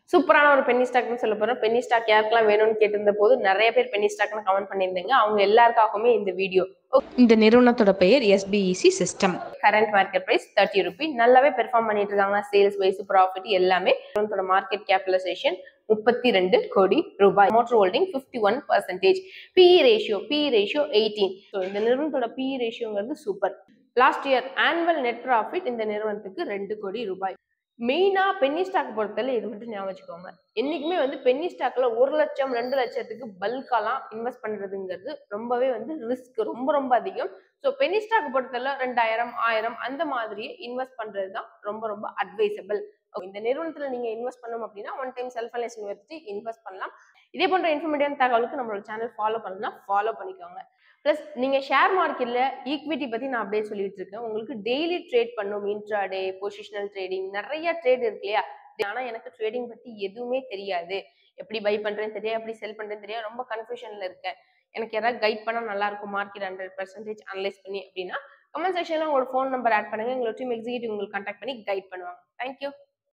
சூப்பரான ஒரு பென்னி ஸ்டாக்னு சொல்ல போறோம் பென்னி ஸ்டாக் யாருக்கெல்லாம் வேணும்னு கேட்டிருந்த போது நிறைய பேர் பென்னி ஸ்டாக்னு கமெண்ட் பண்ணியிருந்தீங்க அவங்க எல்லாருக்காகவுமே இந்த வீடியோ இந்த நிறுவனத்தோட பெயர் SPEC system current market price thirty rupee நல்லாவே பெர்ஃபார்ம் பண்ணிட்டு இருக்காங்க சேல்ஸ் வைஸ் ப்ராஃபிட் எல்லாமே நிறுவனத்தோட மார்க்கெட் கேபிடலைசேஷன் முப்பத்தி ரெண்டு கோடி ரூபாய் motor holding fifty one percentage PE ratio PE ratio eighteen so இந்த நிறுவனத்தோட பிஇ ரேஷியோங்கிறது super last year annual net profit இந்த நிறுவனத்துக்கு ரெண்டு கோடி ரூபாய் மெயினா பென்னி ஸ்டாக் பொறுத்தவரை இது மட்டும் ஞாபகம் வச்சுக்கோங்க என்னைக்குமே வந்து பென்னி ஸ்டாக்ல ஒரு லட்சம் ரெண்டு லட்சத்துக்கு பல்காலாம் இன்வெஸ்ட் பண்றதுங்கிறது ரொம்பவே வந்து ரிஸ்க் ரொம்ப ரொம்ப அதிகம் ஸோ பென்னி ஸ்டாக் பொறுத்தவரை ரெண்டாயிரம் ஆயிரம் அந்த மாதிரியே இன்வெஸ்ட் பண்றது தான் ரொம்ப ரொம்ப அட்வைசபிள் இந்த நிறுவனத்துல நீங்க இன்வெஸ்ட் பண்ணணும் அப்படின்னா one time self finance university invest பண்ணலாம் இதே போன்ற இன்ஃபர்மேட்டிவான தகவலுக்கு நம்மளோட சேனல் ஃபாலோ பண்ணலாம் ஃபாலோ பண்ணிக்கோங்க ப்ளஸ் நீங்கள் ஷேர் மார்க்கெட்டில் ஈக்விட்டி பற்றி நான் அப்படியே சொல்லிட்டு இருக்கேன் உங்களுக்கு டெய்லி ட்ரேட் பண்ணும் இன்ட்ராடே பொசிஷனல் ட்ரேடிங் நிறைய ட்ரேட் இருக்கு இல்லையா ஆனால் எனக்கு ட்ரேடிங் பற்றி எதுவுமே தெரியாது எப்படி பை பண்ணுறேன்னு தெரியாது எப்படி செல் பண்ணுறேன்னு தெரியாது ரொம்ப கன்ஃபியூஷனில் இருக்கேன் எனக்கு யாராவது கைட் பண்ணால் நல்லா இருக்கும் மார்க்கெட் ஹண்ட்ரட் பர்சன்டேஜ் அனலைஸ் பண்ணி அப்படின்னா கமெண்ட் செக்ஷனில் உங்களோட ஃபோன் நம்பர் ஆட் பண்ணுங்க எங்களோட டீம் எக்ஸிக்யூட்டிவ் உங்களுக்கு கான்டாக்ட் பண்ணி கைட் பண்ணுவாங்க தேங்க்யூ